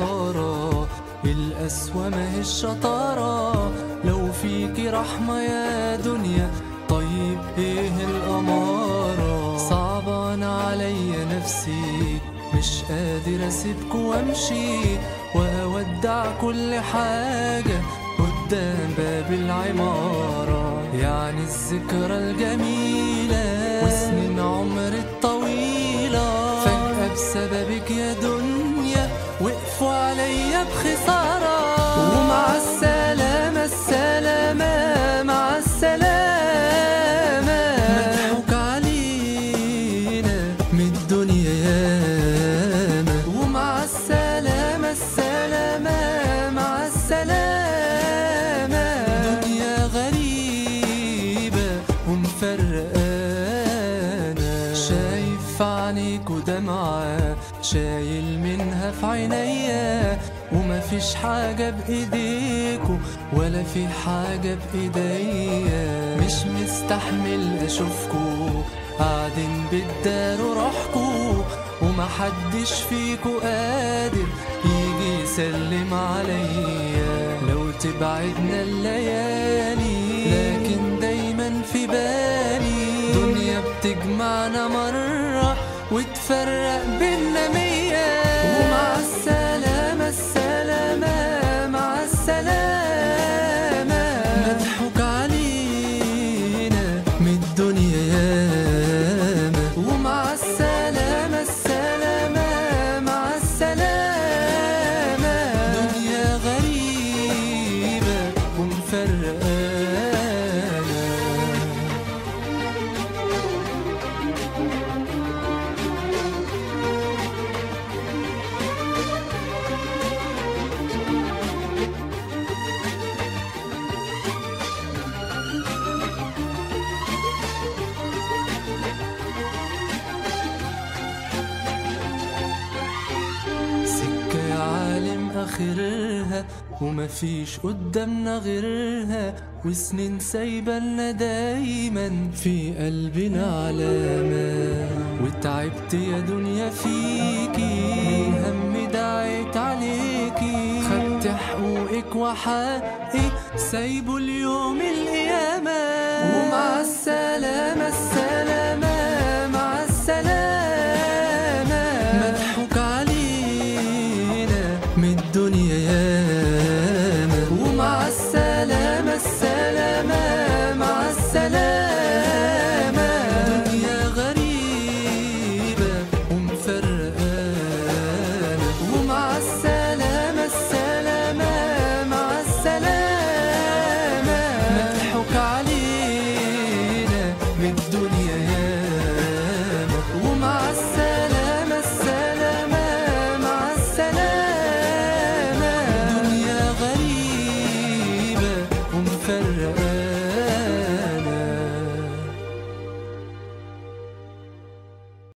خسارة القسوة ما هي الشطارة لو فيكي رحمة يا دنيا طيب ايه الأمارة صعبان عليا نفسي مش قادر اسيبكوا وامشي واودع كل حاجة قدام باب العمارة يعني الذكرى الجميلة وسنين عمر الطويلة فجأة بسببك يا دنيا وقفوا عليا بخسارة ومع السلامة السلامة مع السلامة مضحوك علينا من الدنيا ياما ومع السلامة السلامة مع السلامة دنيا غريبة ومفرقانا شايف في عينيك ودمعة شايل منها في عينيا ومفيش حاجة بإيديكوا ولا في حاجة بإيديا مش مستحمل أشوفكوا قاعدين بتداروا روحكوا ومحدش فيكوا قادر يجي يسلم عليا لو تبعدنا الليالي لكن دايما في بالي دنيا بتجمعنا مرة وتفرق بينا مية ومع السلامة السلامة مع السلامة مضحوك علينا من الدنيا ياما ومع السلامة السلامة مع السلامة دنيا غريبة ومفرقانا سكة يا عالم آخرها ومفيش قدامنا غيرها وسنين سايبالنا دايما في قلبنا علامة وتعبت يا دنيا فيكي من هم دعيت عليكي خدت حقوقك وحقي سايبه اليوم القيامة ومع السلامة السلامة مع السلامة مضحوك علينا من الدنيا ياما ومع السلامة